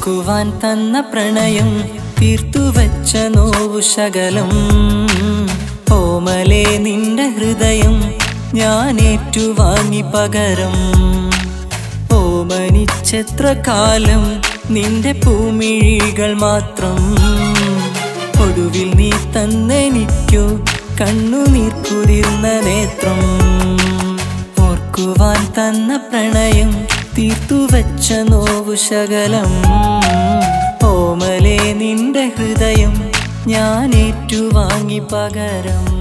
ഓർക്കുവാൻ തന്ന പ്രണയം തീർത്തുവച്ച നോവു ശകലം ഓമലേ നിന്റെ ഹൃദയം ഞാൻ ഏറ്റുവാങ്ങി പകരം ഓമനിച്ചെത്ര കാലം നിന്റെ പൂമിഴികൾ മാത്രം ഒടുവിൽ നീ തന്നെനിക്കു കണ്ണുനീർ കുതിർന്ന നേത്രം ഓർക്കുവാൻ തന്ന പ്രണയം തീർത്തുവച്ച നോവു ശകലം ഓമലേ നിന്റെ ഹൃദയം ഞാൻ ഏറ്റുവാങ്ങി പകരം